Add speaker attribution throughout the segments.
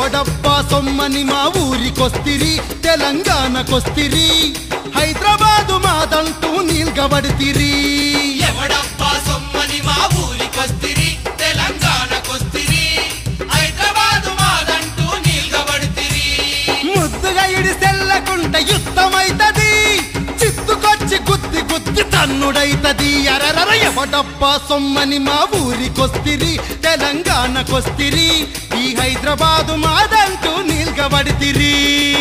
Speaker 1: ఎవడబ్బా సొమ్మని మా ఊరికొస్తిరి తెలంగాణకొస్తిరి హైదరాబాదు మాదంటూ నీల్గబడితిరి
Speaker 2: ఎవడబ్బా సొమ్మని మా ఊరికొస్తిరి తెలంగాణకొస్తిరి హైదరాబాదు మాదంటూ నీల్గబడితిరి
Speaker 1: ముద్దుగా ఇడి సెల్లకుంట యుద్ధమైతది చిత్తుకొచ్చి గుద్ది గుద్ది తన్నుడైతది ఎరరర ఎవడబ్బా సొమ్మని మా ఊరికొస్తిరి తెలంగాణకొస్తిరి ఈ హైదరాబాదు మాదంటూ నీల్గబడితిరి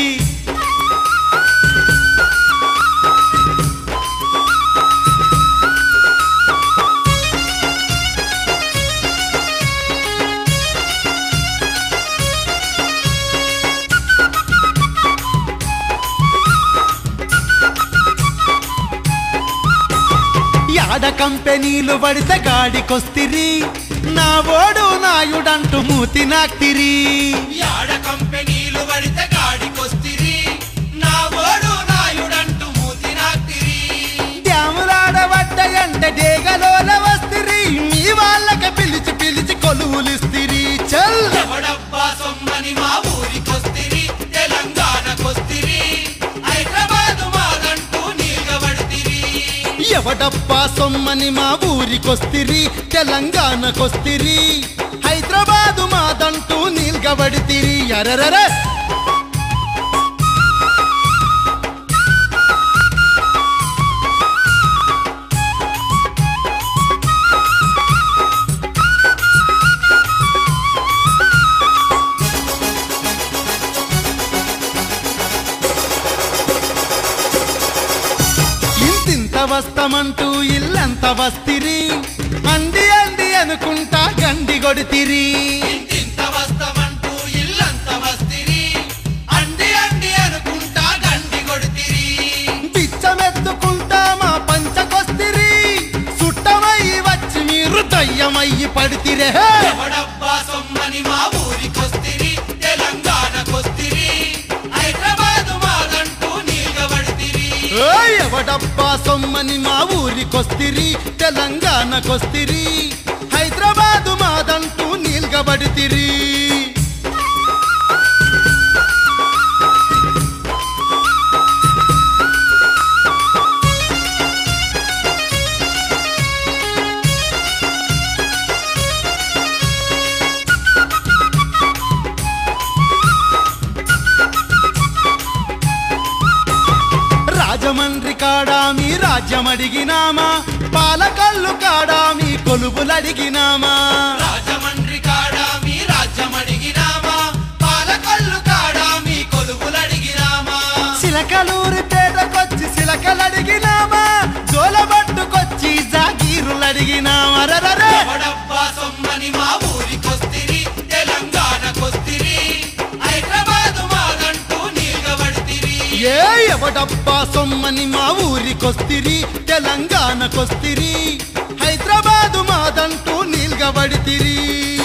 Speaker 1: యాడ కంపెనీలు పడితే గాడికొస్తిరి నా ఓడు నాయుడంటూ మూతి నాక్తిరి
Speaker 2: యాడ కంపెనీలు పడితే గాడికొస్తిరి నా ఓడు నాయుడంటూ మూతి నాక్తిరి
Speaker 1: డ్యాములాడబడ్డాయంటే డేగలోల వస్తిరి మీ వాళ్ళకి పిలిచి పిలిచి కొలువులిస్తిరి చల్
Speaker 2: ఎవడబ్బా సొమ్మని మా ఊరికొస్తిరి తెలంగాణకొస్తిరి హైదరాబాదు మాదంటూ నీల్గబడితిరి
Speaker 1: ఎవడబ్బా సొమ్మని మా ఊరికొస్తిరి తెలంగాణకొస్తిరి హైదరాబాదు మాదంటూ నీల్గబడితిరి అరరర ఇంతింత వస్తమంటూ ఇల్లంత వస్తిరి అండి అండి అనుకుంటా గండి కొడితిరి
Speaker 2: ఇంతింత వస్తమంటూ ఇల్లంత వస్తిరి అండి అండి అనుకుంటా గండి కొడితిరి
Speaker 1: బిచ్చమెత్తుకుంటా మా పంచకొస్తిరి సుట్టమయ్యి వచ్చి మీరు దయ్యమయ్యి పడితిరే
Speaker 2: ఎవడబ్బా సొమ్మని మా ఊరికొస్తిరి తెలంగాణకొస్తిరి హైదరాబాదు మాదంటూ నీల్గబడితిరి
Speaker 1: ఓయ్ ఎవడబ్బా సొమ్మని మా ఊరికొస్తిరి తెలంగాణకొస్తిరి హైదరాబాదు మాదంటూ నీల్గబడితిరి రాజమండ్రి కాడా మీ రాజ్యం అడిగినామా పాలకల్లు కాడా మీ కొలువులడిగినామా
Speaker 2: రాజమండ్రి కాడా మీ రాజ్యం అడిగినామా పాలకొల్లు కాడా మీ కొలువులడిగినామా
Speaker 1: సిలకలూరి పేటకొచ్చి సిలకలడిగినామా జోలబట్టుకొచ్చి జాగీరులడిగినామా రరరే
Speaker 2: ఎవడబ్బా సొమ్మని మా ఊరికొస్తిరి తెలంగాణకొస్తిరి హైదరాబాదు మాదంటూ నీల్గబడితిరి
Speaker 1: ఏ ఎవడబ్బా సొమ్మని మా ఊరికొస్తిరి తెలంగాణకొస్తిరి హైదరాబాదు మాదంటూ నీల్గబడితిరి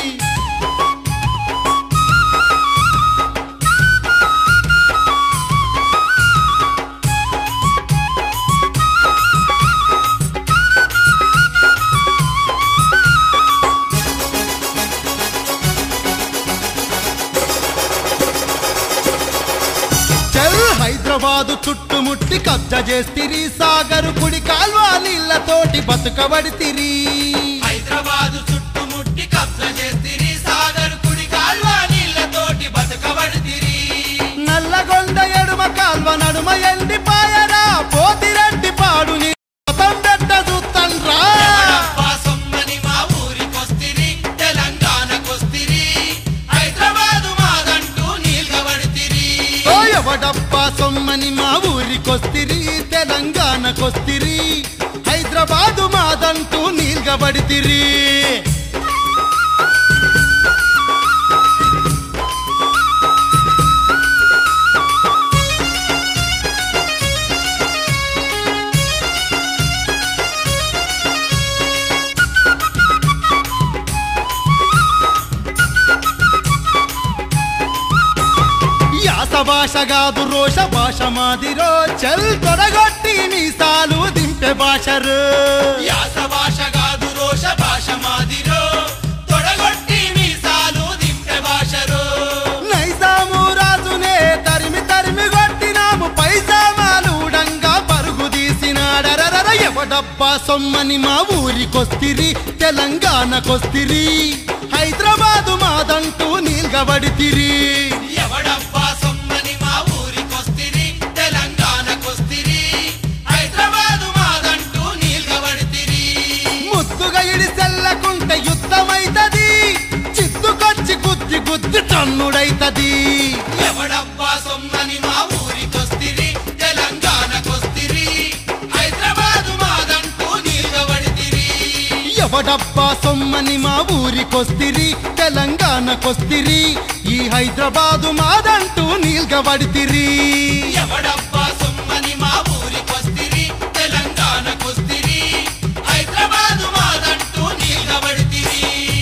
Speaker 1: చల్ హైదరాబాదు చుట్టుముట్టి కబ్జా చేస్తిరి సాగరు కుడి కాల్వ నీళ్ళతోటి బతుకబడితిరి
Speaker 2: హైదరాబాదు చుట్టుముట్టి కబ్జా చేస్తిరి సాగర్ కుడి కాల్వ నీళ్ళతోటి బతుకబడితిరి
Speaker 1: నల్లగొండ ఎడుమ కాల్వ నడుమ ఎండిపాయరా పోతిరెడ్డి పాడు నీ మొత్తం పెట్ట చూత్తండ్రా
Speaker 2: ఎవడబ్బా సొమ్మని మా ఊరికొస్తిరి తెలంగాణకొస్తిరి హైదరాబాదు మాదంటూ నీల్గబడితిరి
Speaker 1: ఓ ఎవడబ్బా సొమ్మని మా ఊరికొస్తిరి తెలంగాణకొస్తిరి హైదరాబాదు మాదంటూ నీల్గబడితిరి యాస భాష కాదు రోష భాష మాదిరో చల్ తొడగొట్టి మీసాలు దింపే భాషరు
Speaker 2: యాస భాష కాదు రోష భాష మాదిరో తొడగొట్టి మీసాలు దింపె భాషరో
Speaker 1: నైస సొమ్మని మా ఊరికొస్తిరి తెలంగాణకొస్తిరి హైదరాబాదు మాదంటూ నీల్గబడితిరి
Speaker 2: ఎవడబ్బా సొమ్మని మా ఊరికొస్తిరి తెలంగాణకొస్తిరి హైదరాబాదు మాదంటూ నీల్గబడితిరి
Speaker 1: ముద్దుగా ఇడి సెల్లకుంటే యుద్ధమైతది చిత్తుకొచ్చి గుద్ది గుద్ది తన్నుడైతది
Speaker 2: ఎవడబ్బా సొమ్మని మా ఊరికొస్తిరి తెలంగాణకొస్తిరి హైదరాబాదు మాదంటూ నీల్గబడితిరి
Speaker 1: ఎవడబ్బా సొమ్మని మా ఊరికొస్తిరి తెలంగాణకొస్తిరి ఈ హైదరాబాదు మాదంటూ నీల్గబడితిరి
Speaker 2: ఎవడబ్బా సొమ్మని మా ఊరికొస్తిరి తెలంగాణకొస్తిరి హైదరాబాదు మాదంటూ నీల్గబడితిరి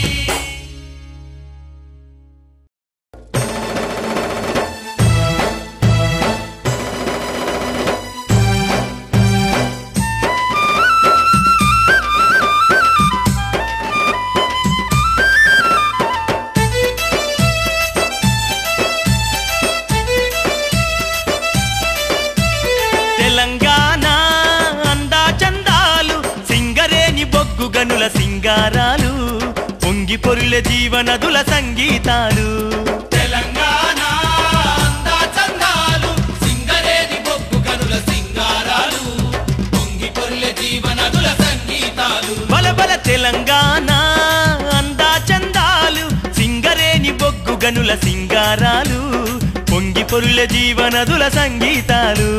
Speaker 3: తెలంగాణ అందా చందాలు సింగరేని బొగ్గు గనుల సింగారాలు పొంగి పొరుల జీవనదుల సంగీతాలు
Speaker 2: తెలంగాణ అందా చందాలు సింగరేని బొగ్గు కనుల సింగారాలు పొంగి పొర్లె జీవనదుల సంగీతాలు
Speaker 3: బలబల తెలంగాణ అందా చందాలు సింగరేని బొగ్గు గనుల సింగారాలు పొంగి పొరుల జీవనదుల సంగీతాలు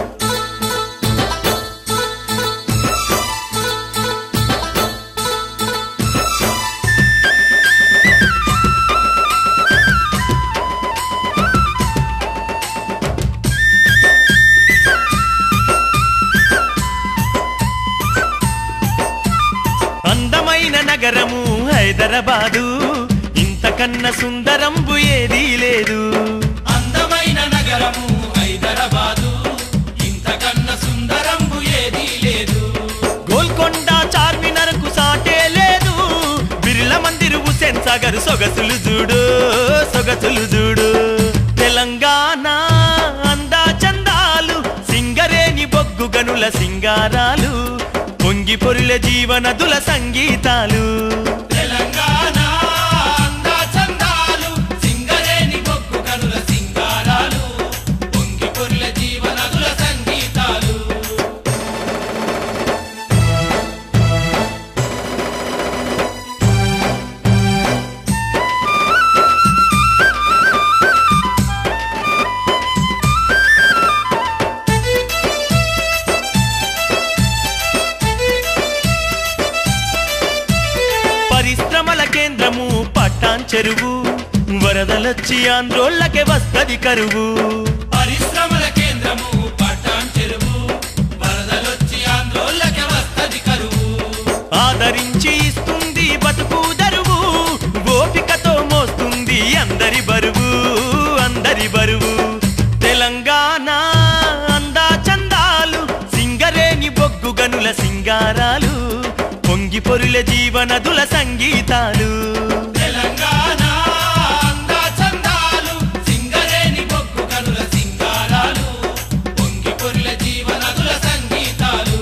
Speaker 3: అందమైన నగరము హైదరాబాదు ఇంతకన్నా సుందరంబు ఏదీ లేదు
Speaker 2: అందమైన నగరము హైదరాబాదు ఇంతకన్న సుందరంబు ఏదీ లేదు
Speaker 3: గోల్కొండ చార్మినరకు సాటే లేదు బిర్ల మందిరు హుసేన్ సాగర్ సొగసులు చూడు సొగసులు చూడు తెలంగాణ అందా చందాలు సింగరేని బొగ్గు గనుల సింగారాలు పొంగి పొరుల జీవనదుల సంగీతాలు
Speaker 2: తెలంగాణ అందా చందాలు సింగరేని బొగ్గు కనుల సింగారాలు పొంగి పొర్లె జీవనదుల సంగీతాలు
Speaker 3: పరిశ్రమల కేంద్రము పట్టాన్ చెరువు వరదలొచ్చి ఆంధ్రోళ్ళకే వస్తది కరువు
Speaker 2: పరిశ్రమల కేంద్రము పట్టాన్ చెరువు వరదలొచ్చి ఆందోళనకి వస్తది కరువు
Speaker 3: ఆదరించి ఇస్తుంది బతుకు దరువు ఓపికతో మోస్తుంది అందరి బరువు అందరి బరువు తెలంగాణ అందా చందాలు సింగరేని బొగ్గు గనుల సింగారాలు పొంగి పొరుల జీవనదుల సంగీతాలు
Speaker 2: తెలంగాణ అందా చందాలు సింగరేని బొగ్గు కనుల సింగారాలు పొంగి పొర్లె జీవనదుల సంగీతాలు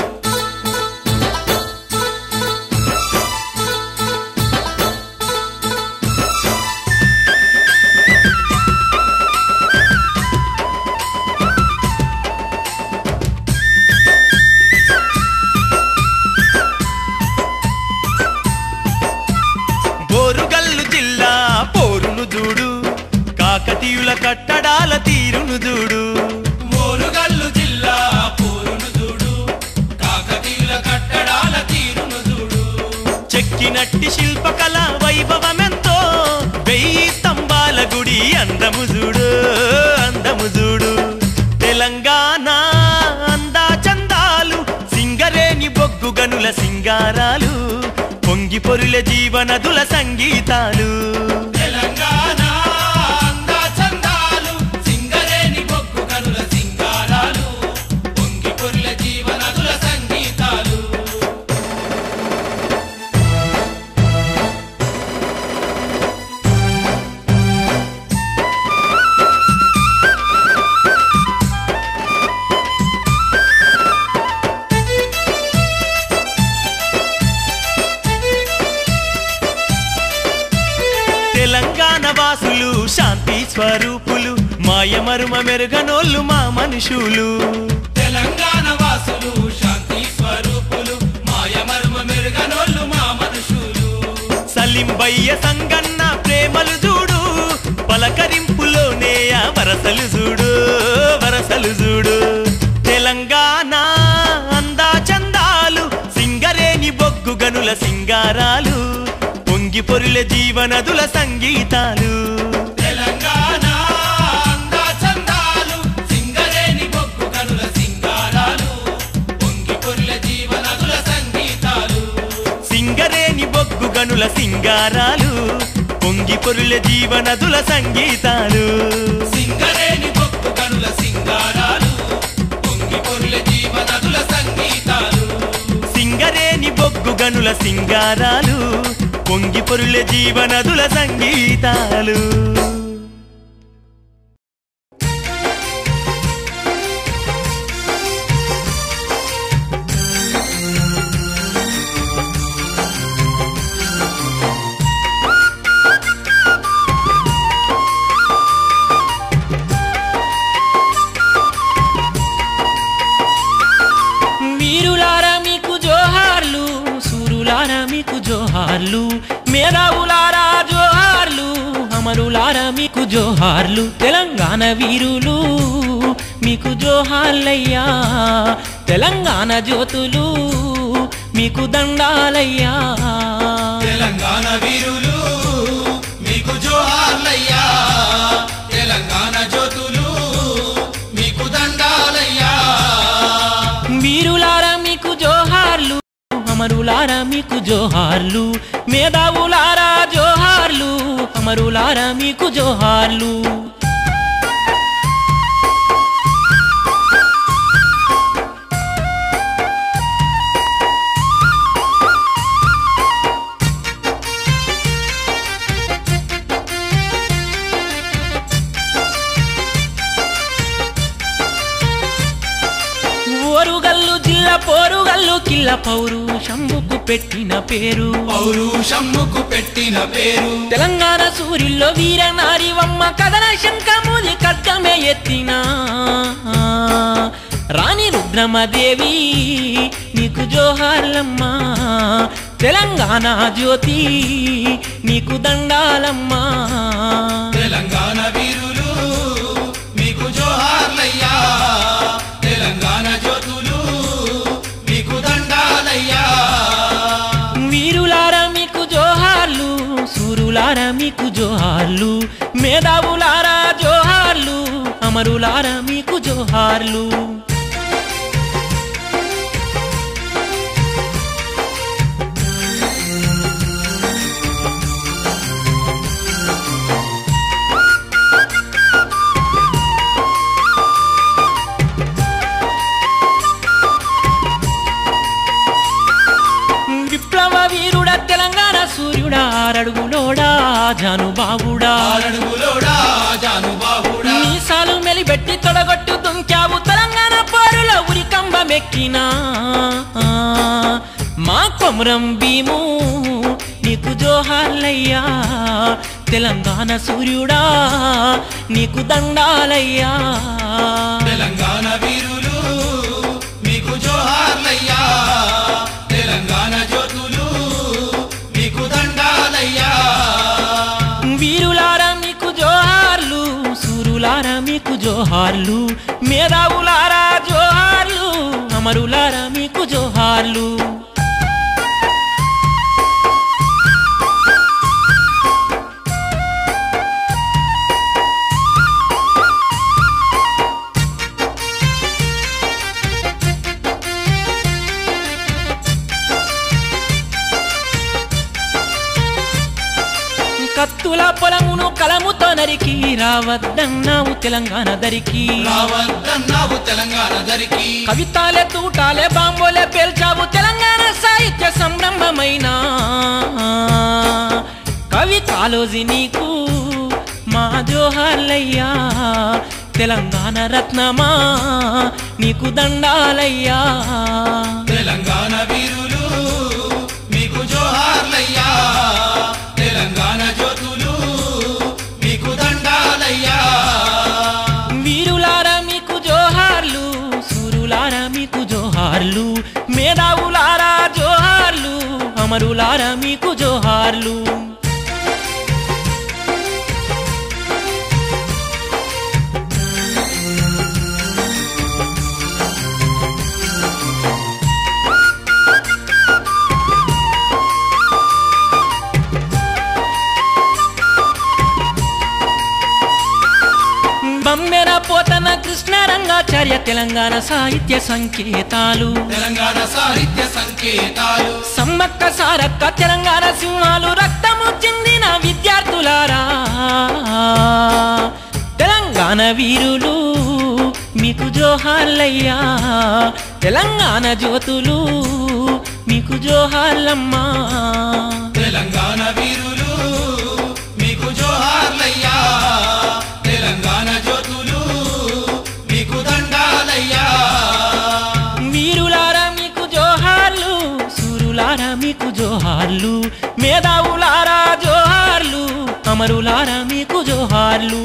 Speaker 3: బోరుగల్లు జిల్లా పోరును చూడు కాకతీయుల కట్టడాల తీరును చూడు
Speaker 2: మోరుగల్లు జిల్లా పోరును చూడు కాకతీయుల కట్టడాల తీరును చూడు
Speaker 3: చెక్కినట్టి శిల్పకళ వైభవమెంతో వెయ్యి స్తంభాల గుడి అందము చూడు అందము చూడు తెలంగాణ అందా చందాలు సింగరేని బొగ్గు గనుల సింగారాలు పొంగి పొరుల జీవనదుల సంగీతాలు
Speaker 2: తెలంగాణ అందా చందాలు సింగరేని బొగ్గు కనుల సింగారాలు పొంగి పొర్లె జీవనదుల సంగీతాలు
Speaker 3: వాసులు శాంతి స్వరూపులు మాయమరుమ మెరుగనోళ్ళు మా మనుషులు
Speaker 2: తెలంగాణ వాసులు శాంతి స్వరూపులు మాయమర్మ మెరుగనోళ్ళు మా మనుషులు
Speaker 3: సలింబయ్య సంగన్న ప్రేమలు చూడు పలకరింపులోనే ఆ వరసలు చూడు వరసలు చూడు తెలంగాణ అందా చందాలు సింగరేని బొగ్గు గనుల సింగారాలు పొంగి పొరుల జీవనదుల సంగీతాలు
Speaker 2: తెలంగాణ అందా చందాలు సింగరేని బొగ్గు కనుల సింగారాలు పొంగి పొర్ల జీవనదుల సంగీతాలు
Speaker 3: సింగరేని బొగ్గు గనుల సింగారాలు పొంగి పొరుల జీవనదుల సంగీతాలు
Speaker 2: సింగరేని బొగ్గు కనుల సింగారాలు పొంగి పొర్ల జీవనదుల సంగీతాలు
Speaker 3: సింగరేని బొగ్గు గనుల సింగారాలు పొంగి పొరుల జీవనదుల సంగీతాలు
Speaker 4: వీరులారా మీకు జోహార్లు సూరులారా మీకు జోహార్లు మేధావులారా జోహార్లు అమరులారా మీకు జోహార్లు తెలంగాణ వీరులు మీకు జోహార్లయ్యా తెలంగాణ జ్యోతులు మీకు దండాలయ్యా
Speaker 2: తెలంగాణ వీరులు మీకు జోహార్లయ్యా తెలంగాణ జ్యోతులు మీకు దండాలయ్యా
Speaker 4: వీరులారా మీకు జోహార్లు అమరులారా మీకు జోహార్లు మేధావులారా జోహార్లు అమరులారా మీకు జోహార్లు ఓరుగల్లు జిల్లా పోరుగల్లు కిల్ల పౌరు శంభుకు పెట్టిన పేరు
Speaker 2: పౌరుషమ్ముకు పెట్టిన పేరు
Speaker 4: తెలంగాణ సూర్యుల్లో వీర నారివమ్మ కథన శంఖముది ఖడ్గమే ఎత్తిన రాణి రుద్రమదేవి నీకు జోహార్లమ్మా తెలంగాణ జ్యోతి నీకు దండాలమ్మా
Speaker 2: తెలంగాణ వీరులు మీకు జోహార్లయ్యా తెలంగాణ జ్యోతులు మీకు దండాలయ్యా
Speaker 4: వీరులారా మీకు జోహార్లు సూరులారా మీకు జోహార్లు మేధావులారా జోహార్లు అమరులారా మీకు జోహార్లు విప్లవ వీరుడా తెలంగాణ సూర్యుడా ఆరడుగులోడా జానుబాబుడా
Speaker 2: ఆరడుగులోడా జానుబాహుడా
Speaker 4: మీసాలు మెలిబెట్టి తొడగొట్టు దుంకావు తెలంగాణ పోరుల ఉరికంబమెక్కినా మా కొమరం భీము నీకు జోహార్లయ్యా తెలంగాణ సూర్యుడా నీకు దండాలయ్యా
Speaker 2: తెలంగాణ వీరులు మీకు జోహార్లయ్యా తెలంగాణ జ్యోతులు మీకు దండాలయ్యా
Speaker 4: వీరులారా మీకు జోహార్లు సూరులారా మీకు జోహార్లు మేధావులారా జోహార్లు అమరులారా మీకు జోహార్లు కత్తుల పొలమును కలముతో నరికి రావద్దన్నావు తెలంగాణ దరికి
Speaker 2: రావద్దన్నావు తెలంగాణ దరికి
Speaker 4: కవితాలే తూటాలే బాంబోలే పేల్చావు తెలంగాణ సాహిత్య సంరంభమైన కవి కాలోజీ నీకు మా జోహార్లయ్యా తెలంగాణ రత్నమా నీకు దండాలయ్యా
Speaker 2: తెలంగాణ వీరులు మీకు జోహార్లయ్యా తెలంగాణ జ్యోతులు మీకు
Speaker 4: అమరులారా మీకు జోహార్లు బమ్మెర పోతన కృష్ణ రంగాచార్య తెలంగాణ సాహిత్య సంకేతాలు
Speaker 2: తెలంగాణ సాహిత్య సంకేతాలు
Speaker 4: సమ్మక్క సారక్క తెలంగాణ సింహాలు రక్తము చెందిన విద్యార్థులారా తెలంగాణ వీరులు మీకు జోహార్లయ్యా తెలంగాణ జ్యోతులు మీకు జోహార్లమ్మా
Speaker 2: తెలంగాణ వీరులు మీకు జోహార్లయ్యా తెలంగాణ జ్యోతులు మీకు దండాలయ్యా
Speaker 4: వీరులారా మీకు జోహార్లు సూరులారా మీకు జోహార్లు మేధావులారా జోహార్లు అమరులారా మీకు జోహార్లు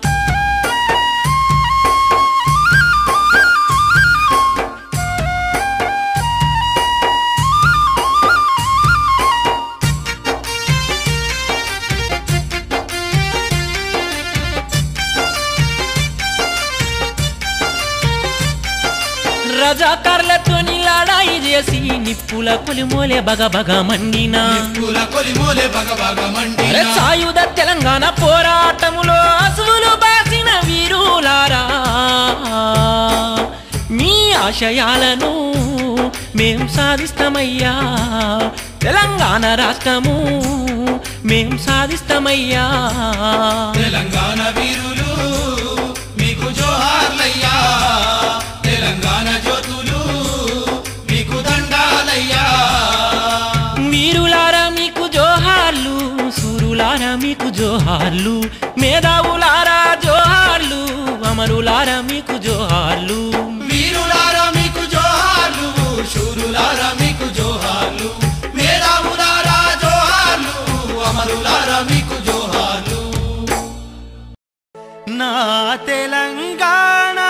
Speaker 4: రజాకార్లతోని లాడాయి చేసి నిప్పుల కొలిమోలే బగ బగ మండినా
Speaker 2: పూల కొలిమోలే బగబగ మండిన
Speaker 4: అరే సాయుధ తెలంగాణ పోరాటములో అసువులు బాసిన వీరులారా మీ ఆశయాలను మేం సాధిస్తామయ్యా తెలంగాణ రాష్ట్రము మేం సాధిస్తామయ్యా
Speaker 2: తెలంగాణ వీరులు మీకు జోహార్లయ్యా తెలంగాణ జ్యోతులు మీకు దండాలయ్యా
Speaker 4: వీరులారా మీకు జోహార్లు సూరులారా మీకు జోహార్లు మేధావులారా జోహార్లు అమరులారా మీకు జోహార్లు
Speaker 2: వీరులారా మీకు జోహార్లు శూరులారా మీకు జోహార్లు మేధావులారా జోహార్లు అమరులారా మీకు జోహార్లు
Speaker 1: నా తెలంగాణ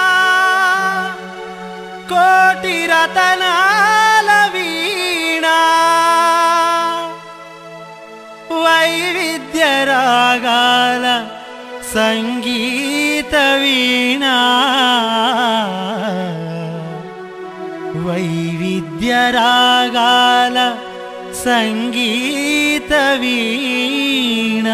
Speaker 1: కోటి రతనాల వీణ వైవిధ్య రాగాల సంగీత వీణ వైవిధ్య రాగాల సంగీత వీణ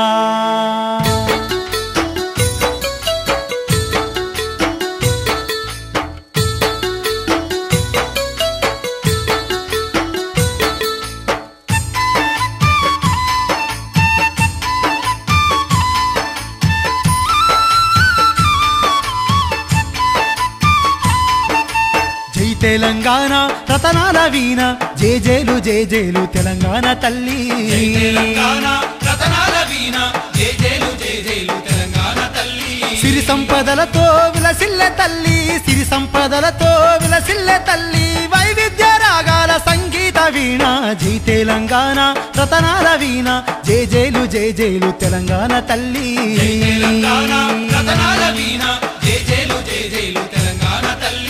Speaker 1: జై తెలంగాణ రతనాల వీణ జేజేలు జేజేలు తెలంగాణ తల్లి
Speaker 2: జై తెలంగాణ రతనాల వీణ జై జైలు జై జైలు తెలంగాణ తల్లి
Speaker 1: సిరి సంపదలతో విలసిల్లె తల్లి సిరి సంపదలతో విలసిల్లె తల్లి వైవిధ్య రాగాల సంగీత వీణ జై తెలంగాణ రతనాల వీణ జేజేలు జేజేలు తెలంగాణ తల్లి
Speaker 2: జై తెలంగాణ రతనాల వీణ జై జైలు జై జైలు తెలంగాణ తల్లి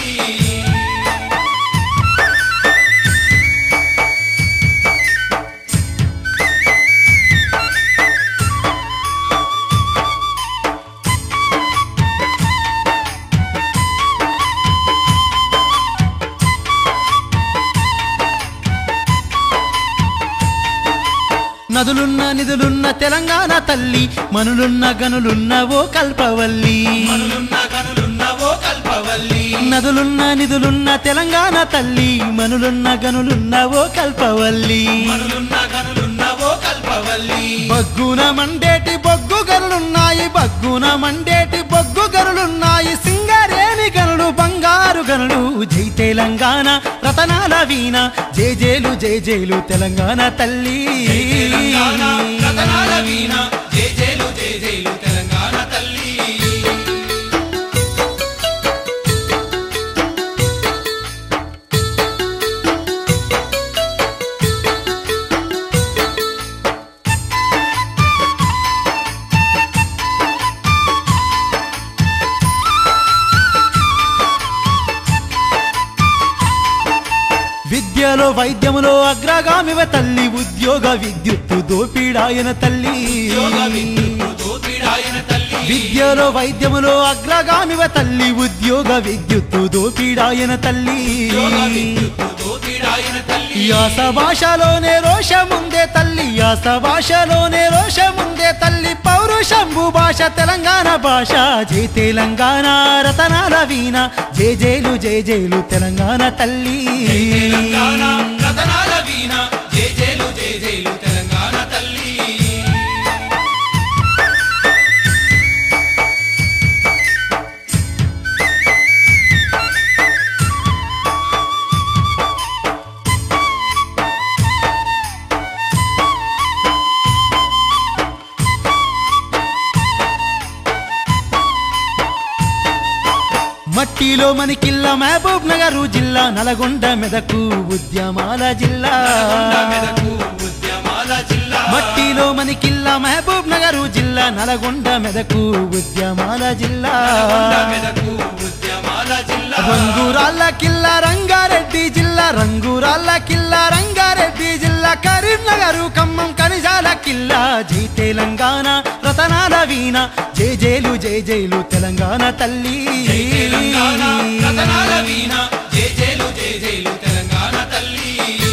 Speaker 1: నదులున్న నిధులున్న తెలంగాణ తల్లి మనులున్న గనులున్న ఓ కల్పవల్లి
Speaker 2: మనులున్న కనులున్న ఓ కల్పవల్లి
Speaker 1: నదులున్న నిధులున్న తెలంగాణ తల్లి మనులున్న గనులున్న ఓ కల్పవల్లి
Speaker 2: మనులున్న కనులున్న ఓ కల్పవల్లి
Speaker 1: బగ్గున మండేటి బొగ్గు గనులున్నాయి బగ్గున మండేటి బొగ్గు గనులున్నాయి సింగరేణి గనులు బంగారు గనులు జై తెలంగాణ రతనాల వీణ జేజేలు జేజేలు తెలంగాణ తల్లి
Speaker 2: తెలంగాణ రతనాల వీణ జై జైలు జై జైలు తెలంగాణ తల్లి
Speaker 1: విద్యలో విద్యలో వైద్యములో అగ్రగామివ తల్లి ఉద్యోగ విద్యుత్తు దోపిడాయన తల్లి
Speaker 2: యోగ విద్యుత్తు దోపిడాయన తల్లి
Speaker 1: విద్యలో వైద్యములో అగ్రగామివ తల్లి ఉద్యోగ విద్యుత్తు దోపిడాయన తల్లి
Speaker 2: యోగ విద్యుత్తు దోపిడాయన తల్లి
Speaker 1: యాస భాషలోనే రోషముందే తల్లి యాస భాషలోనే రోషముందే తల్లి పౌరుషంబు భాష తెలంగాణ భాష జై తెలంగాణ రతనాల వీణ జై జైలు జై జైలు తెలంగాణ తల్లి
Speaker 2: తెలంగాణ రతనాల వీణ జై జైలు జై జైలు తెలంగాణ తల్లి
Speaker 1: మట్టిలో మనకిల్ల మహబూబ్ నగరు జిల్లా నల్గొండ మెదకు ఉద్యమాల జిల్లా
Speaker 2: కొండ మెదకు ఉద్యమాల జిల్లా
Speaker 1: మట్టిలో మనకిల్ల మహబూబ్ నగరు జిల్లా నల్గొండ మెదకు ఉద్యమాల జిల్లా
Speaker 2: కొండ మెదకు ఉద్యమాల జిల్లా
Speaker 1: రంగురాళ్ళ కిల్ల రంగారెడ్డి జిల్లా రంగురాళ్ళ కిల్ల రంగారెడ్డి జిల్లా కరీంనగర్ ఖమ్మం కనిజాల కిల్లా జై తెలంగాణ రతనాల వీణ జై జైలు జై జైలు తెలంగాణ తల్లి
Speaker 2: జై తెలంగాణ రతనాల వీణ జై జైలు జై జైలు తెలంగాణ తల్లి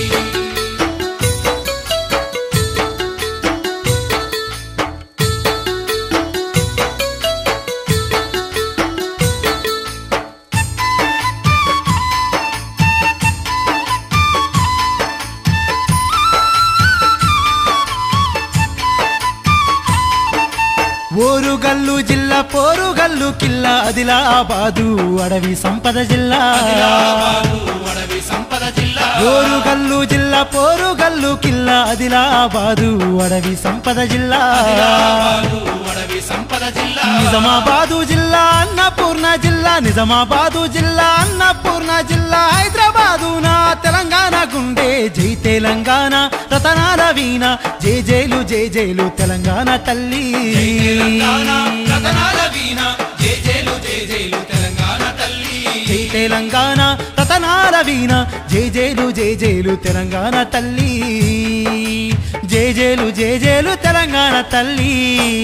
Speaker 1: ఓరుగల్లు జిల్లా పోరుగల్లు కిల్లా ఆదిలాబాదు అడవి సంపద జిల్లా
Speaker 2: ఆదిలాబాదు అడవి సంపద జిల్లా
Speaker 1: ఓరుగల్లు జిల్లా పోరుగల్లు కిల్లా ఆదిలాబాదు అడవి సంపద జిల్లా
Speaker 2: ఆదిలాబాదు అడవి సంపద జిల్లా
Speaker 1: నిజామాబాదు జిల్లా అన్నపూర్ణ జిల్లా నిజామాబాదు జిల్లా అన్నపూర్ణ జిల్లా హైదరాబాదు నా తెలంగాణ గుండె జై తెలంగాణ రతనాల వీణ జై జైలు జై జైలు తెలంగాణ తల్లి
Speaker 2: జై తెలంగాణ రతనాల వీణ జై జైలు జై జైలు తెలంగాణ తల్లి
Speaker 1: జై తెలంగాణ రతనాల వీణ జై జైలు జై జైలు తెలంగాణ తల్లి జై జైలు జై జైలు తెలంగాణ తల్లి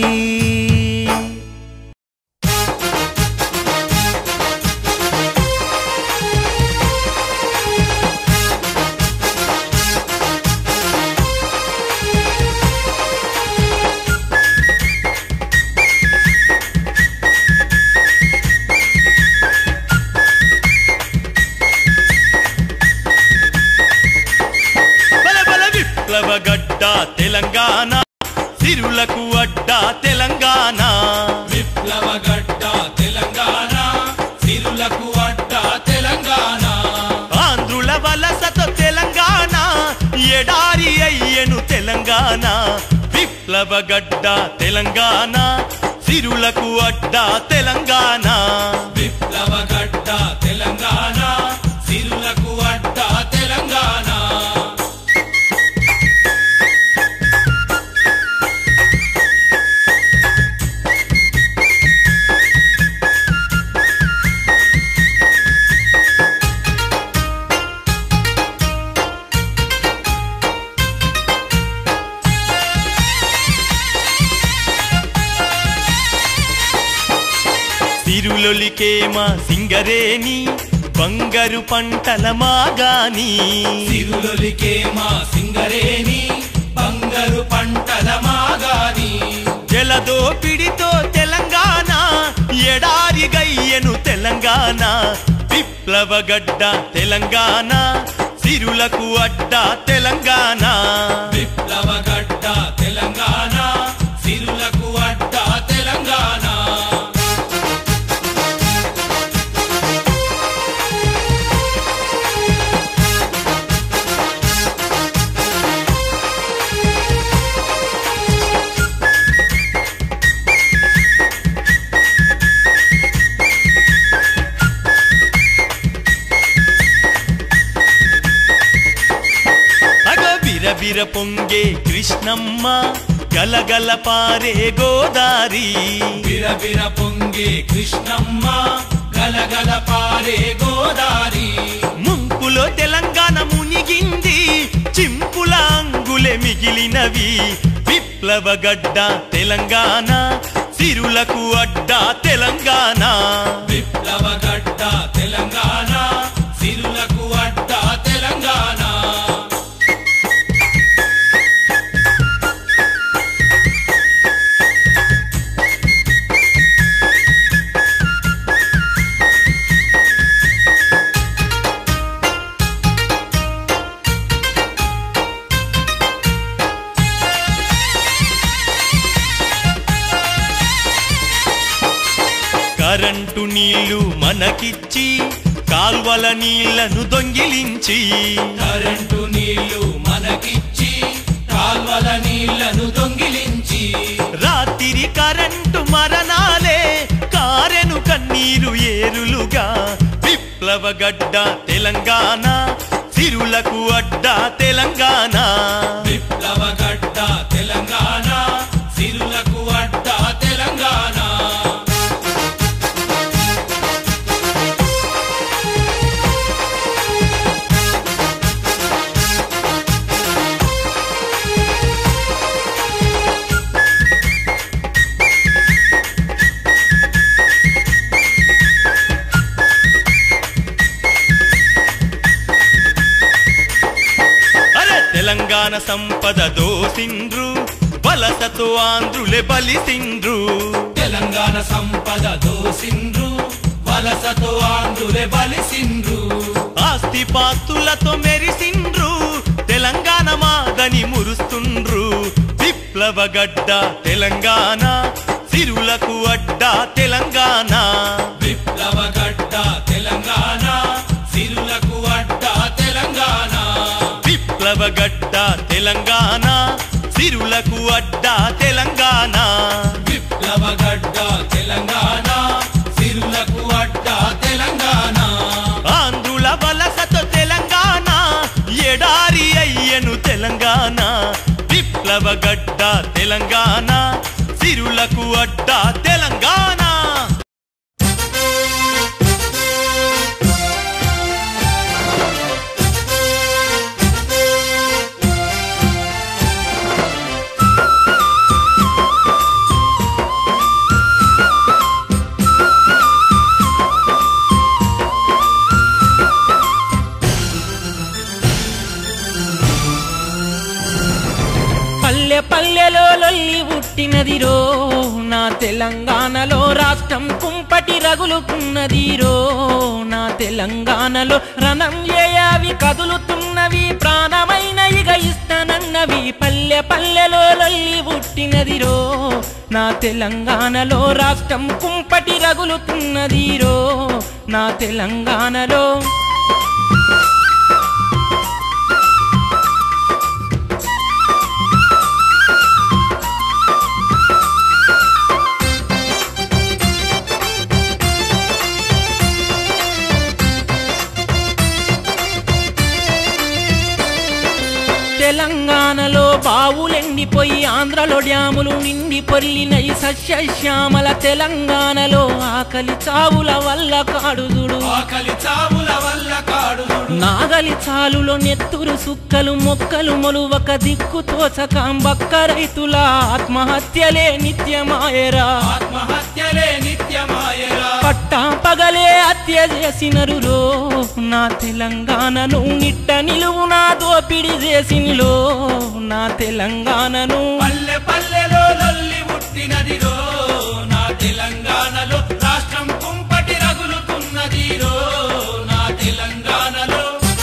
Speaker 3: బల బల విప్లవ గడ్డ తెలంగాణ సిరులకు అడ్డ తెలంగాణ
Speaker 2: విప్లవ గడ్డ తెలంగాణ సిరులకు అడ్డ తెలంగాణ
Speaker 3: ఆంధ్రుల వలసతో తెలంగాణ ఎడారి అయ్యను తెలంగాణ విప్లవ గడ్డ తెలంగాణ సిరులకు అడ్డ తెలంగాణ
Speaker 2: విప్లవ గడ్డ తెలంగాణ సిరులకు అడ్డ తెలంగాణ
Speaker 3: సిరులొలికే మా సింగరేని బంగారు పంటల మాగాని
Speaker 2: సిరులొలికే మా సింగరేని బంగారు పంటల మాగాని
Speaker 3: జలదోపిడితో తెలంగాణ ఎడారి గయ్యను తెలంగాణ విప్లవ గడ్డ తెలంగాణ సిరులకు అడ్డ తెలంగాణ
Speaker 2: విప్లవ గడ్డ తెలంగాణ సిరులకు అడ్డ తెలంగాణ
Speaker 3: అగో బిరబిర పొంగే కృష్ణమ్మ గలగల పారే గోదారి
Speaker 2: బిరబిర పొంగే కృష్ణమ్మ గలగల పారే గోదారి
Speaker 3: ముంపుల ముసుగులో తెలంగాణ మునిగింది చింపుల అంగులే మిగిలినవి విప్లవ గడ్డ తెలంగాణ సిరులకు అడ్డ తెలంగాణ
Speaker 2: విప్లవ గడ్డ తెలంగాణ సిరులకు అడ్డ తెలంగాణ
Speaker 3: కరెంటు నీళ్లు మనకిచ్చి కాల్వల నీళ్లను దొంగిలించి
Speaker 2: కరెంటు నీళ్లు మనకిచ్చి కాల్వల నీళ్లను దొంగిలించి
Speaker 3: రాత్రి కరెంటు మరణాలే కారెను కన్నీరు ఏరులుగా విప్లవ గడ్డ తెలంగాణ సిరులకు అడ్డ తెలంగాణ
Speaker 2: విప్లవ గడ్డ తెలంగాణ సిరులకు అడ్డ తెలంగాణ
Speaker 3: అరే తెలంగాణ సంపద దోసిండ్రు వలసతో ఆంధ్రులే బలిసిండ్రు
Speaker 2: తెలంగాణ సంపద దోసిండ్రు వలసతో ఆంధ్రులే బలిసిండ్రు
Speaker 3: ఆస్తి పాస్తులతో మెరిసిండ్రు తెలంగాణ మాదని మురుస్తుండ్రు విప్లవ గడ్డ తెలంగాణ సిరులకు అడ్డ తెలంగాణ
Speaker 2: విప్లవ గడ్డ తెలంగాణ సిరులకు అడ్డ తెలంగాణ
Speaker 3: విప్లవ గడ్డ తెలంగాణ సిరులకు అడ్డ తెలంగాణ
Speaker 2: విప్లవ గడ్డ తెలంగాణ సిరులకు అడ్డ తెలంగాణ
Speaker 3: ఆంధ్రుల వలసతో తెలంగాణ ఎడారి అయ్యను తెలంగాణ విప్లవ గడ్డ తెలంగాణ సిరులకు అడ్డ తెలంగాణ
Speaker 4: పల్లె పల్లెలో లొల్లి పుట్టినదిరో నా తెలంగాణలో రాష్ట్రం కుంపటి రగులుకున్నదిరో నా తెలంగాణలో రణం ఏయావి కదులుతున్నవి ప్రాణమైన ఇగ ఇస్తానన్నవి పల్లె పల్లెలో లొల్లి పుట్టినదిరో నా తెలంగాణలో రాష్ట్రం కుంపటి రగులుతున్నదిరో నా తెలంగాణలో తెలంగాణలో బావులెండిపోయి ఆంధ్రలో డ్యాములు నిండి పొర్లినయి సస్యశ్యామల తెలంగాణలో ఆకలి చావుల వల్ల కాడుదుడు
Speaker 2: ఆకలి చావుల వల్ల కాడుదుడు
Speaker 4: నాగలి చాలులో నెత్తురు సుక్కలు మొక్కలు మొలువక దిక్కు తోచకాంబక్క రైతుల ఆత్మహత్యలే నిత్యమాయరా
Speaker 2: ఆత్మహత్యలే నిత్యమాయరా
Speaker 4: పట్టా పగలే హత్య చేసినరు రో నా తెలంగాణను నిట్ట నిలువునా దోపిడి చేసినలో నా తెలంగాణను
Speaker 2: పల్లె పల్లెలో లొల్లి పుట్టినదిరో నా తెలంగాణలో రాష్ట్రం కుంపటి రగులుతున్నదిరో నా తెలంగాణలో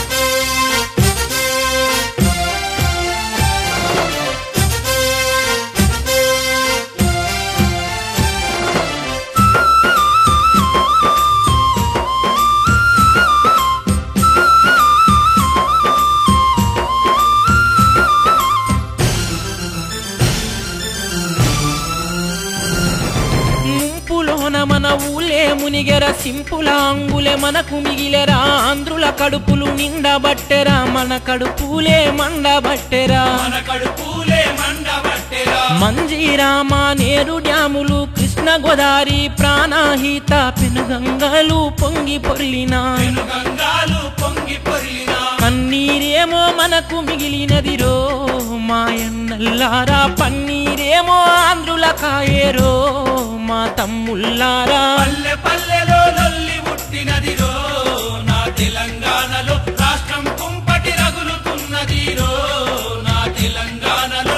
Speaker 4: ముంపులోన మన ఊలే మునిగెర సింపుల అంగులే మనకు మిగిలెరా ఆంధ్రుల కడుపులు నిండబట్టెరా మన కడుపులే మండబట్టెరా
Speaker 2: మన కడుపులే మండబట్టెరా
Speaker 4: మంజీరామ నేరు డ్యాములు కృష్ణ గోదావరి ప్రాణహిత పెనుగంగలు పొంగి పొర్లినా
Speaker 2: పెనుగంగాలు పొంగి పొంగి పొర్లినా
Speaker 4: కన్నీరేమో మనకు మిగిలినదిరో మాయన్నల్లారా పన్నీరేమో ఆంధ్రుల కాయేరో మా తమ్ముల్లారా
Speaker 2: పల్లె పల్లెలో లొల్లి పుట్టినదిరో నా తెలంగాణలో రాష్ట్రం కుంపటి రగులుతున్నదిరో నా తెలంగాణలో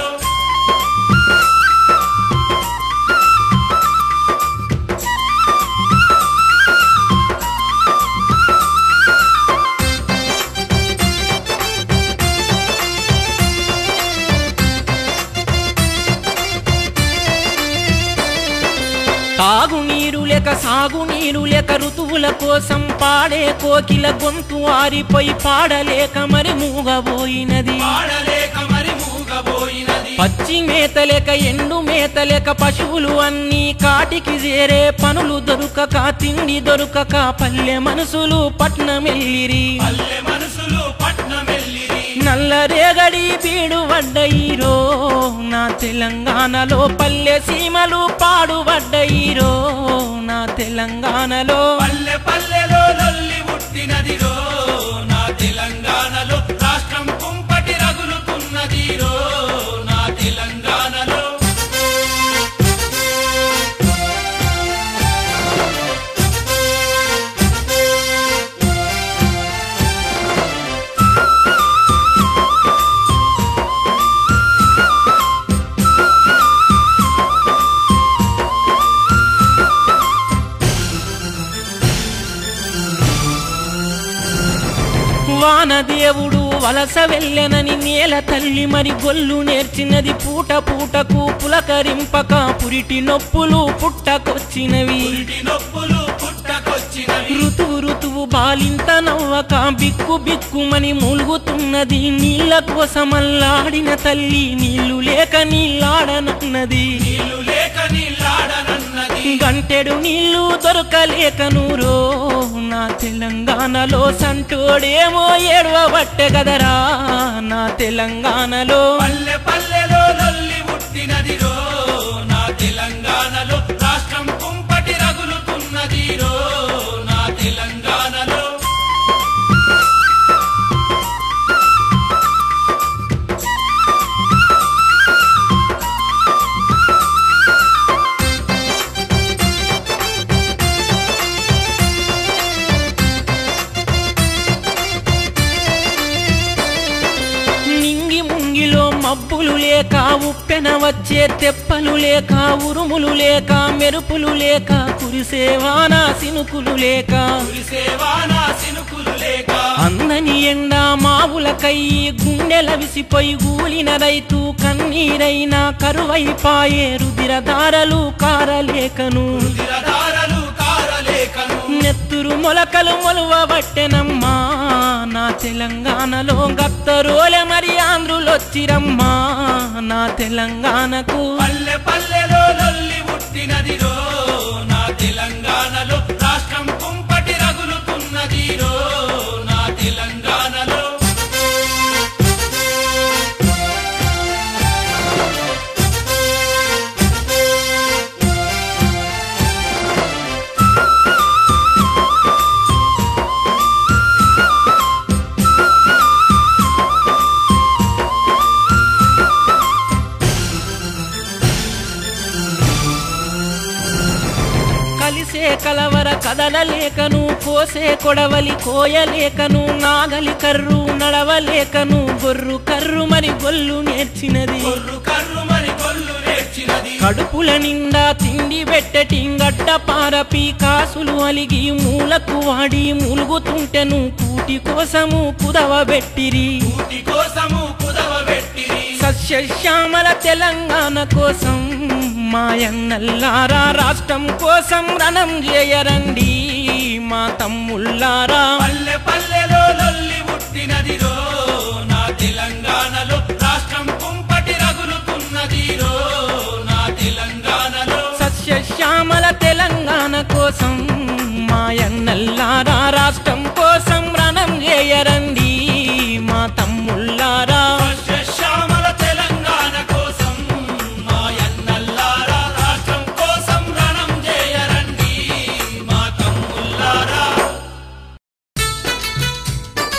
Speaker 4: తాగునీరు లేక సాగునీరు లేక ఋతువుల కోసం పాడే కోకిల గొంతు ఆరిపోయి పాడలేక మరి మూగబోయినది
Speaker 2: పాడలేక మరి మూగబోయినది
Speaker 4: పచ్చి మేత లేక ఎండు మేత లేక పశువులు అన్నీ కాటికి చేరే పనులు దొరకక తిండి దొరకక పల్లె మనసులు పట్నమెల్లిరి
Speaker 2: పల్లె మనసులు పట్నమెల్లిరి
Speaker 4: నల్లరేగడి బీడు వడ్డయిరో నా తెలంగాణలో పల్లె సీమలు పాడుబడ్డయిరో నా తెలంగాణలో
Speaker 2: పల్లె పల్లెలో లొల్లి పుట్టినదిరో నా తెలంగాణలో రాష్ట్రం కుంపటి రగులుతున్నదిరో నా తెలంగాణలో
Speaker 4: వానదేవుడు వలస వెళ్ళెనని నేల తల్లి మరి గొల్లు నేర్చినది పూట పూటకు పులకరింపక పురిటి నొప్పులు పుట్టకొచ్చినవి
Speaker 2: పురిటి నొప్పులు పుట్టకొచ్చినవి
Speaker 4: ఋతువు ఋతువు బాలింత నవ్వక బిక్కు బిక్కుమని మూలుగుతున్నది నీళ్ళ కోసమల్లాడిన తల్లి నీళ్లు లేక నీళ్ళాడనన్నది
Speaker 2: నీళ్లు లేక నీళ్ళాడనన్నది
Speaker 4: గంటెడు నీళ్లు దొరకలేక నూరో నా తెలంగాణలో సంటోడేమో ఏడవబట్టె గదరా నా తెలంగాణలో
Speaker 2: పల్లె పల్లెలో లొల్లి పుట్టినదిరో నా తెలంగాణలో రాష్ట్రం కుంపటి రగులుతున్నదిరో నా తెలంగాణలో
Speaker 4: నింగి ముంగిలో మబ్బులు లేక ఉప్పెన వచ్చే తెప్పలు లేక ఉరుములు లేక మెరుపులు లేక కురిసేవాన సినుకులు లేక
Speaker 2: కురిసేవానా సినుకులు లేక
Speaker 4: అందని ఎండ మావులకయ్యి గుండెల విసిపోయి గూలిన రైతు కన్నీరైనా కరువైపాయే రుదిరధారలు కారలేకను
Speaker 2: రుధిరధారలు కారలేకను
Speaker 4: నెత్తురు మొలకలు మొలువబట్టెనమ్మా నా తెలంగాణలో గత్తరోలె మరి ఆంధ్రులొచ్చిరమ్మా నా తెలంగాణకు
Speaker 2: పల్లె పల్లెలో లొల్లి పుట్టినదిరో నా తెలంగాణలో రాష్ట్రం కుంపటి రగులుతున్నదిరో నా తెలంగాణలో
Speaker 4: కలిసే కలవర కదలలేకను కోసే కొడవలి కోయలేకను నాగలి కర్రు నడవలేకను గొర్రు కర్రు మరి గొల్లు నేర్చినది
Speaker 2: కొర్రు కర్రు మరి కొల్లు నేర్చినది
Speaker 4: కడుపుల నిండా తిండి పెట్టటి గడ్డ పారపి కాసులు అలిగి మూలకు వాడి మూలుగుతుంటెను కూటి కోసము కుదవబెట్టిరి
Speaker 2: కూటి కోసము కుదవ పెట్టిరి
Speaker 4: సస్యశ్యామల తెలంగాణ కోసం మాయన్నల్లారా రాష్ట్రం కోసం రణం చేయరండి మా తమ్ముళ్ళారా
Speaker 2: పల్లె పల్లెలో లొల్లి పుట్టినదిరో నా తెలంగాణలో రాష్ట్రం కుంపటి రగులుతున్నదిరో నా తెలంగాణలో
Speaker 4: సస్యశ్యామల తెలంగాణ కోసం మాయన్నల్లారా రాష్ట్రం కోసం రణం చేయరండి మా తమ్ముళ్ళారా
Speaker 2: శ్యామల తెలంగాణ కోసం మాయన్నల్లారా రాష్ట్రం కోసం రణం చేయరండి మా తమ్ముళ్ళారా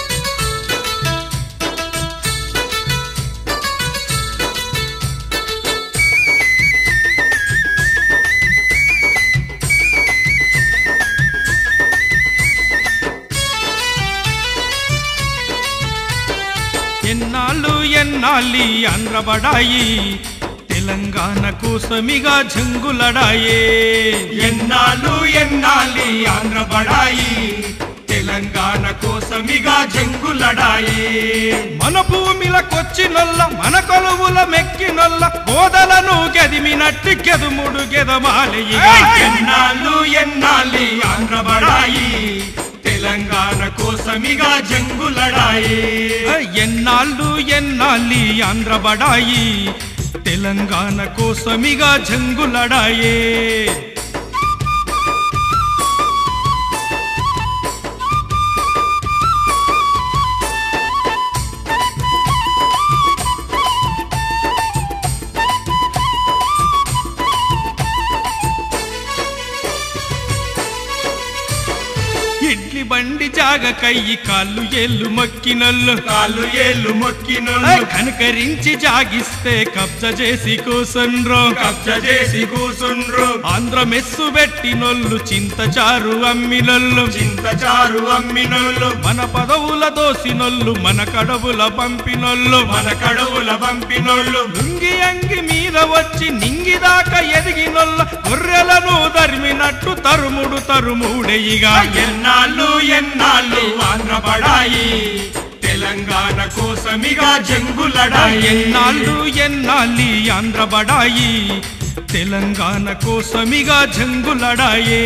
Speaker 5: ఎన్నాళ్ళి ఆంధ్రబడాయి తెలంగాణ కోసమిగా జంగులడాయే
Speaker 2: ఎన్నాళ్ళు ఎన్నాళ్ళి ఆంధ్ర బడాయి తెలంగాణ కోసమిగా జంగులడాయి
Speaker 5: మన భూమిలకొచ్చినొల్ల మన కొలువుల మెక్కినొల్ల గోదలను గెదిమినట్టి గెదుముడు గెదమాలి
Speaker 2: ఎన్నాళ్ళు ఎన్నాళ్ళి ఆంధ్ర బడాయి తెలంగాణ కోసమిగా జంగులడాయి
Speaker 5: ఎన్నాళ్ళు ఎన్నాళ్ళి ఆంధ్రబడాయి తెలంగాణ కోసమిగా జంగులడాయే ఇడ్లి బండి జాగ కయ్యి కాళ్ళు ఏళ్ళు మక్కినల్లు
Speaker 2: కాళ్ళు ఏళ్ళు మొక్కినోళ్ళు
Speaker 5: ఏయ్, కనకరించి జాగిస్తే కబ్జ చేసి కూసండ్రో
Speaker 2: కబ్జ చేసి కూసుండ్రు
Speaker 5: ఆంధ్ర మెస్సు పెట్టినొల్లు చింతచారు అమ్మినొల్లు
Speaker 2: చింతచారు అమ్మినోళ్ళు
Speaker 5: మన పదవుల దోసినొల్లు మన కడవుల పంపినొల్లు
Speaker 2: మన కడవుల పంపినోళ్ళు
Speaker 5: లుంగి అంగి మీద వచ్చి నింగిదాకా ఎదిగినొల్ల గొర్రెలను తరిమినట్టు తరుముడు తరుముడెయిగా
Speaker 2: ఎన్నాళ్ళు ఎన్నాళ్ళు ఆంధ్ర బడాయి తెలంగాణ కోసమిగా జంగులడాయి
Speaker 5: ఎన్నాళ్ళు ఎన్నాళ్ళి ఆంధ్రబడాయి తెలంగాణ కోసమిగా జంగులడాయే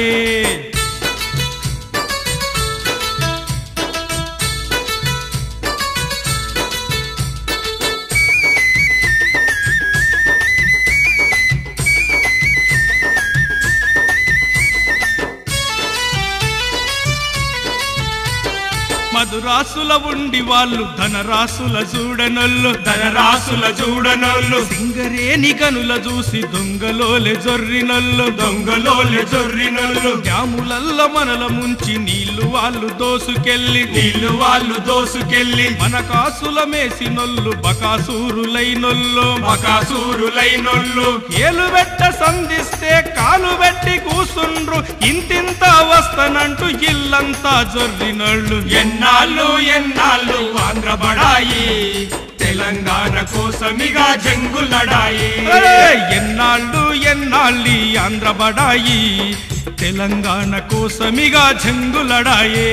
Speaker 5: మధురాసుల ఉండి వాళ్ళు ధనరాసుల చూడనొల్లు
Speaker 2: ధనరాసుల చూడనోళ్ళు
Speaker 5: సింగరేని గనుల చూసి దొంగలోలె జొర్రినొల్లు
Speaker 2: దొంగలోలే జొర్రినోళ్ళు
Speaker 5: డ్యాములల్ల మనల ముంచి నీళ్లు వాళ్ళు దోసుకెళ్ళి
Speaker 2: నీళ్లు వాళ్ళు దోసుకెళ్ళి
Speaker 5: మన కాసుల మేసినొల్లు బకాసూరులైనొల్లు
Speaker 2: బకాసూరులైనోళ్ళు
Speaker 5: ఏలు పెట్ట సంధిస్తే కాలు పెట్టి కూసుండ్రు ఇంతింత వస్తనంటూ ఇల్లంతా జొర్రినొళ్ళు
Speaker 2: ఎన్నాళ్ళు ఎన్నాళ్ళు ఆంధ్ర బడాయి తెలంగాణ కోసమిగా జంగులడాయి
Speaker 5: ఏయ్! ఎన్నాళ్ళు ఎన్నాళ్ళి ఆంధ్రబడాయి తెలంగాణ కోసమిగా జంగులడాయే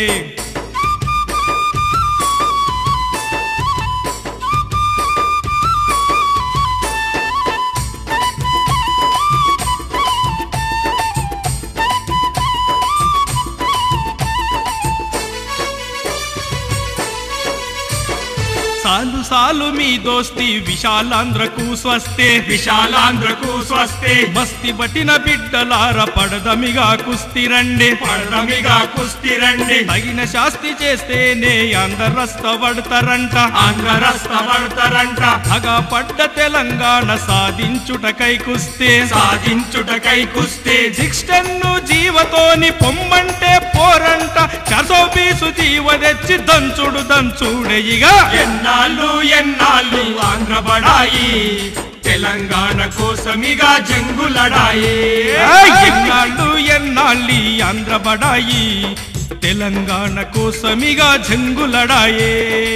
Speaker 5: సాలు సాలు మీ దోస్తి విశాలాంధ్రకు స్వస్తే
Speaker 2: విశాలాంధ్రకు స్వస్తే
Speaker 5: మస్తి బట్టిన బిడ్డలార పడదమిగా కుస్తిరండి
Speaker 2: పడమిగా కుస్తి రండి
Speaker 5: తగిన శాస్తి చేస్తేనే అందరస్త పడతారంట
Speaker 2: ఆంధ్ర రస్త పడతారంట
Speaker 5: అగా పడ్డ తెలంగాణ సాధించుటకై కుస్తే
Speaker 2: సాధించుటకై కుస్తీ
Speaker 5: సిక్స్టెన్ను జీవతోని పొమ్మంటే పోరంట చసోబీసు జీవ తెచ్చి దంచుడు దంచుడయిగా
Speaker 2: ఎన్నాళ్ళు ఎన్నాళ్ళు ఆంధ్ర బడాయి తెలంగాణ కోసమిగా జంగులడాయి
Speaker 5: ఏయ్! ఎన్నాళ్ళు ఎన్నాళ్ళి ఆంధ్రబడాయి తెలంగాణ కోసమిగా జంగులడాయే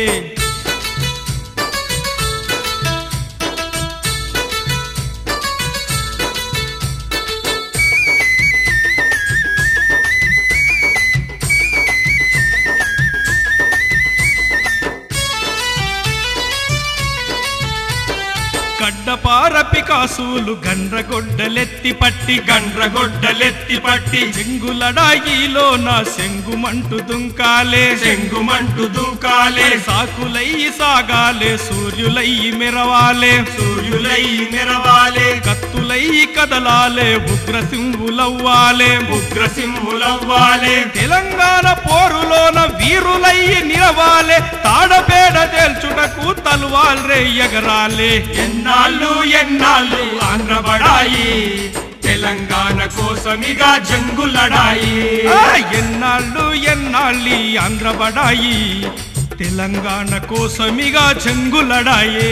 Speaker 5: గడ్డపార పికాసులు గండ్రగొడ్డలెత్తి పట్టి
Speaker 2: గండ్రగొడ్డలెత్తి పట్టి
Speaker 5: చెంగులడాయిలో నా సెంగుమంటు దుంకాలే
Speaker 2: చెంగుమంటు దూకాలే
Speaker 5: సాకులయ్యి సాగాలే సూర్యులయ్యి మెరవాలే
Speaker 2: సూర్యులై మెరవాలే
Speaker 5: కత్తులయ్యి కదలాలే ఉగ్రసింహులవ్వాలే
Speaker 2: ఉగ్రసింహులవ్వాలే
Speaker 5: తెలంగాణ పోరులోన వీరులయ్యి నిలవాలే తాడపేడ తేల్చుటకు తలువాల్రే ఎగరాలే
Speaker 2: ఎన్నాళ్ళు ఎన్నాళ్ళు ఆంధ్ర బడాయి తెలంగాణ కోసమిగా జంగులడాయి
Speaker 5: ఆ, ఎన్నాళ్ళు ఎన్నాళ్ళి ఆంధ్రబడాయి తెలంగాణ కోసమిగా చెంగులడాయే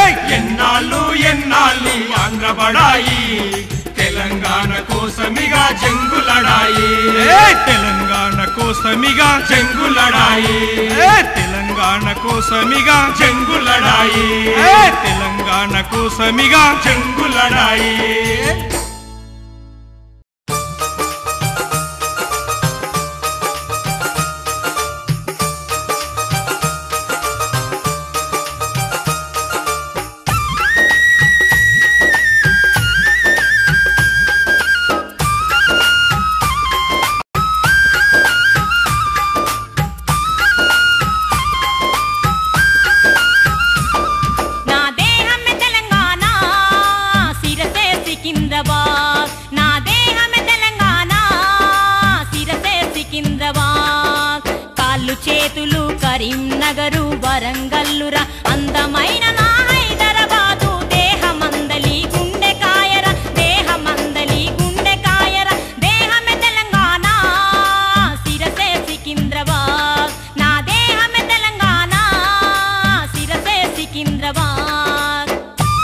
Speaker 2: ఎన్నాళ్ళు ఎన్నాళ్ళు ఆంధ్ర బడాయి తెలంగాణ కోసమిగా చెంగులడాయి
Speaker 5: ఏ తెలంగాణ కోసమిగా
Speaker 2: చెంగులడాయి
Speaker 5: ఏ తెలంగాణ కోసమిగా
Speaker 2: చెంగులడాయి
Speaker 5: ఏ తెలంగాణ కోసమిగా
Speaker 2: చెంగులడాయి
Speaker 6: నా దేహమే తెలంగాణ సిరసే సికింద్రాబాద్ నా దేహమే తెలంగాణ సిరసే సికింద్రాబాద్ కాళ్ళు చేతులు కరీంనగరు వరంగల్లురా అందమైన నా హైదరాబాదు దేహమందలి గుండె కాయర దేహమందలి గుండె కాయర దేహమే తెలంగాణ సిరసే సికింద్రాబాద్ నా దేహమే తెలంగాణ సిరసే సికింద్రాబాద్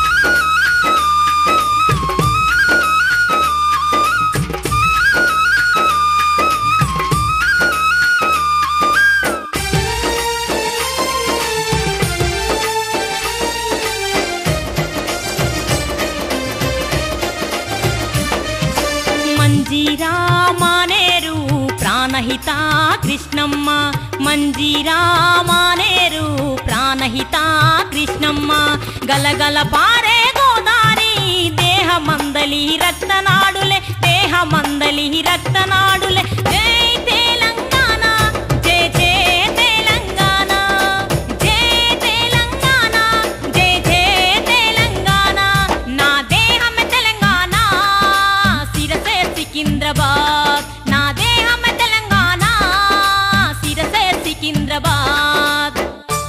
Speaker 6: మంజీరా మానేరు ప్రాణహిత కృష్ణమ్మ మంజీరా మానేరు ప్రాణహిత కృష్ణమ్మ గలగల పారే గోదారి దేహమందలి రక్తనాడులే దేహమందలి రక్తనాడులే జై తెలంగాణ జై జై తెలంగాణ జై తెలంగాణ జై జై తెలంగాణ నా దేహమే తెలంగాణ సిరసే సికింద్రాబాద్ నా దేహమే తెలంగాణ సిరసే సికింద్రాబాద్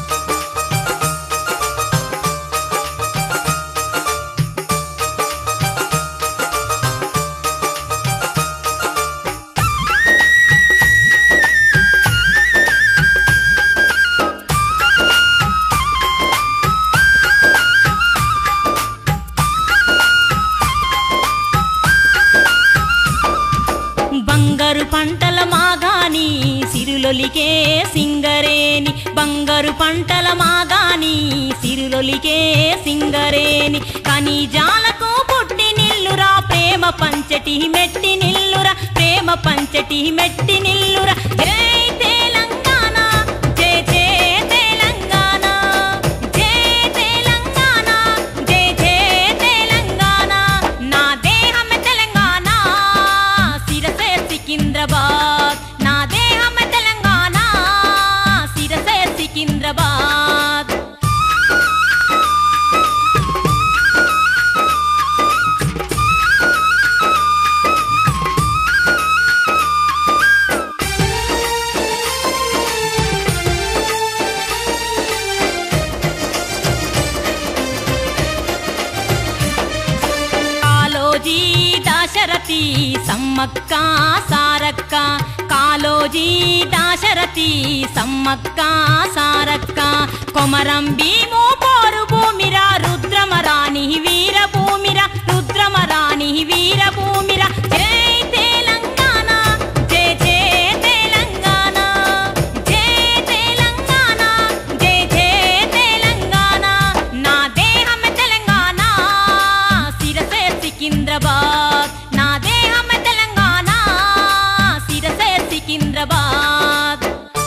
Speaker 6: బంగారు పంటల మాగాని సిరులొలికే సింగరేని బంగారు పంటల మాగాని సిరులొలికే సింగరేని ఖనిజాలకు పుట్టి నిల్లురా ప్రేమ పంచటి మెట్టి నిల్లురా ప్రేమ పంచటి మెట్టి నిల్లురా జై తెలంగాణ జై జై తెలంగాణ జై తెలంగాణ జై జై తెలంగాణ నా దేహమే తెలంగాణ సిరసే సికింద్రాబాద్ నా దేహమే తెలంగాణ సిరసే సికింద్రాబాద్ కాలోజీ దాశరథి సమ్మక్క సారక్క కాలోజీ దాశరథి సమ్మక్క సారక్క కొమరం భీము పోరు భూమిరా రుద్రమరాణి వీరభూమిరా రుద్రమరాణి వీరభూమిరా జై తెలంగాణ జై జై తెలంగాణ జై తెలంగాణ జై జై తెలంగాణ నా దేహమే తెలంగాణ సిరసే సికింద్రాబాద్ నా దేహమే తెలంగాణ సిరసే సికింద్రాబాద్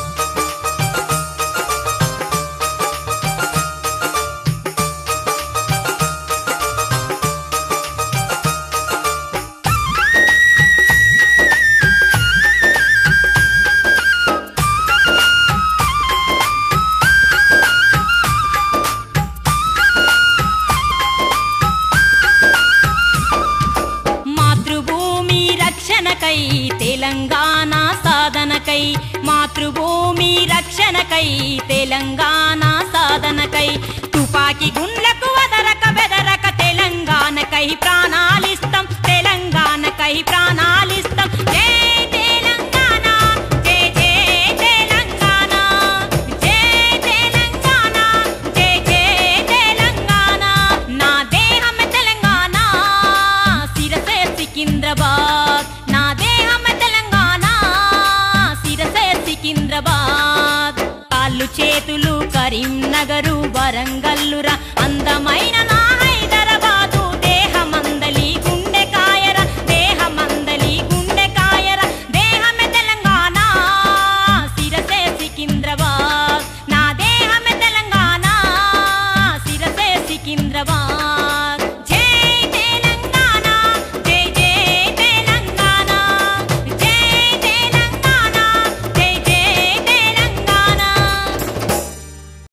Speaker 6: మాతృభూమి రక్షణకై తెలంగాణ సాధనకై మాతృభూమి రక్షణకై తెలంగాణ సాధనకై తుపాకీ గుండ్లకు వదరక బెదరక తెలంగాణకై ప్రాణాలిస్తాం తెలంగాణకై ప్రాణాలు